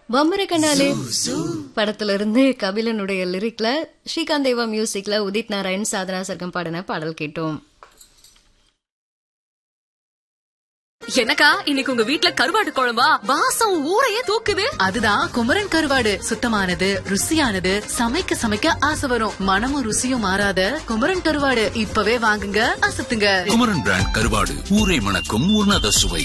பம்பர கண்ணாலே படத்துல இருந்து கபிலனுடைய லிரிக்ல ஸ்ரீகாந்த் தேவா மியூசிக்ல உதித் நாராயண் சாதனா சர்க்கம் பாடின பாடல் கேட்டோம் என்னக்கா இன்னைக்கு உங்க வீட்ல கருவாடு குழம்பா வாசம் ஊரையே தூக்குது அதுதான் குமரன் கருவாடு சுத்தமானது ருசியானது சமைக்க சமைக்க ஆசை வரும் மனமும் ருசியும் மாறாத குமரன் கருவாடு இப்பவே வாங்குங்க அசத்துங்க குமரன் பிராண்ட் கருவாடு ஊரை மணக்கும் உன்னத சுவை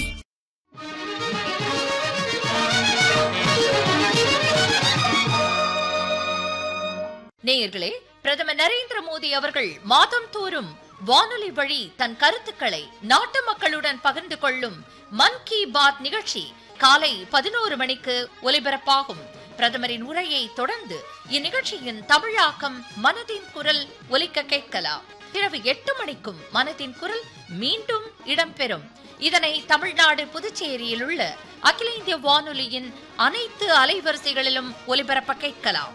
நேயர்களே பிரதமர் நரேந்திர மோடி அவர்கள் மாதம் தோறும் வானொலி வழி தன் கருத்துக்களை நாட்டு மக்களுடன் பகிர்ந்து கொள்ளும் மன் கி பாத் நிகழ்ச்சி காலை பதினோரு மணிக்கு ஒலிபரப்பாகும் பிரதமரின் உரையை தொடர்ந்து இந்நிகழ்ச்சியின் தமிழாக்கம் மனதின் குரல் ஒலிக்க கேட்கலாம் இரவு எட்டு மணிக்கும் மனதின் குரல் மீண்டும் இடம்பெறும் இதனை தமிழ்நாடு புதுச்சேரியில் உள்ள அகில இந்திய வானொலியின் அனைத்து அலைவரிசைகளிலும் ஒலிபரப்ப கேட்கலாம்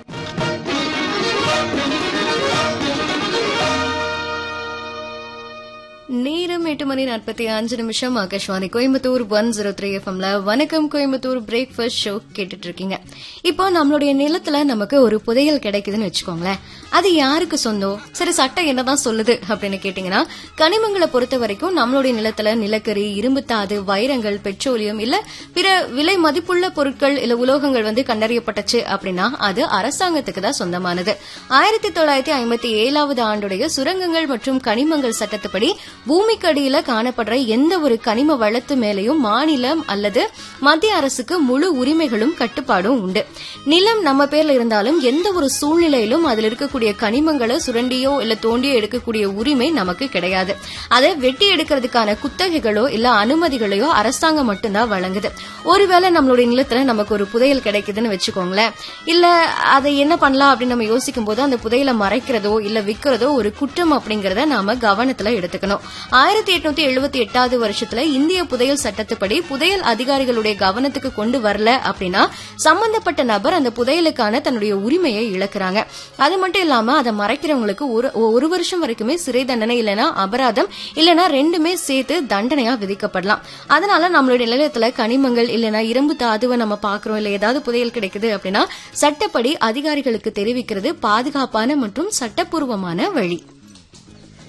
நேரம் எட்டு மணி நாற்பத்தி அஞ்சு நிமிஷம் Akashvani Coimbatore one zero three எஃப்எம்ல வணக்கம் கோயம்புத்தூர் பிரேக்ஃபாஸ்ட் ஷோ கேட்டுட்டு இருக்கீங்க இப்போ நம்மளுடைய நிலத்துல நமக்கு ஒரு புதையல் கிடைக்குதுன்னு வச்சுக்கோங்களேன் அது யாருக்கு சொந்தம் சரி சட்டம் என்னதான் சொல்லுது அப்படின்னு கேட்டீங்கன்னா கனிமங்களை பொறுத்த வரைக்கும் நம்மளுடைய நிலத்துல நிலக்கரி இரும்புத்தாது வைரங்கள் பெட்ரோலியம் இல்ல பிற விலை மதிப்புள்ள பொருட்கள் இல்ல உலோகங்கள் வந்து கண்டறியப்பட்டுச்சு அப்படின்னா அது அரசாங்கத்துக்கு தான் சொந்தமானது ஆயிரத்தி தொள்ளாயிரத்தி ஐம்பத்தி ஏழாவது ஆண்டுடைய சுரங்கங்கள் மற்றும் கனிமங்கள் சட்டத்துப்படி பூமிக்கு அடியில காணப்படுற எந்த ஒரு கனிம வளத்து மேலேயும் மாநிலம் அல்லது மத்திய அரசுக்கு முழு உரிமைகளும் கட்டுப்பாடும் உண்டு நிலம் நம்ம பேர்ல இருந்தாலும் எந்த ஒரு சூழ்நிலையிலும் அதில் இருக்கக்கூடிய கனிமங்களை சுரண்டியோ இல்ல தோண்டியோ எடுக்கக்கூடிய உரிமை நமக்கு கிடையாது அதை வெட்டி எடுக்கிறதுக்கான குத்தகைகளோ இல்ல அனுமதிகளையோ அரசாங்கம் மட்டும்தான் வழங்குது ஒருவேளை நம்மளுடைய நிலத்துல நமக்கு ஒரு புதையல் கிடைக்குதுன்னு வச்சுக்கோங்களேன் இல்ல அதை என்ன பண்ணலாம் அப்படின்னு நம்ம யோசிக்கும் போது அந்த புதையலை மறைக்கிறதோ இல்ல விக்கிறதோ ஒரு குற்றம் அப்படிங்கறத நாம கவனத்துல எடுத்துக்கணும் ஆயிரத்தி எட்நூத்தி எழுபத்தி எட்டாவது வருஷத்துல இந்திய புதையல் சட்டத்துப்படி புதையல் அதிகாரிகளுடைய கவனத்துக்கு கொண்டு வரல அப்படின்னா சம்பந்தப்பட்ட நபர் அந்த புதையலுக்கான தன்னுடைய உரிமையை இழக்கிறாங்க அது மட்டும் இல்லாம அதை மறைக்கிறவங்களுக்கு ஒரு ஒரு வருஷம் வரைக்குமே சிறை தண்டனை இல்லைன்னா அபராதம் இல்லைன்னா ரெண்டுமே சேர்த்து தண்டனையா விதிக்கப்படலாம் அதனால நம்மளுடைய நிலையத்துல கனிமங்கள் இல்லைன்னா இரும்பு தாதுவை நம்ம பாக்குறோம் இல்ல ஏதாவது புதையல் கிடைக்குது அப்படின்னா சட்டப்படி அதிகாரிகளுக்கு தெரிவிக்கிறது பாதுகாப்பான மற்றும் சட்டப்பூர்வமான வழி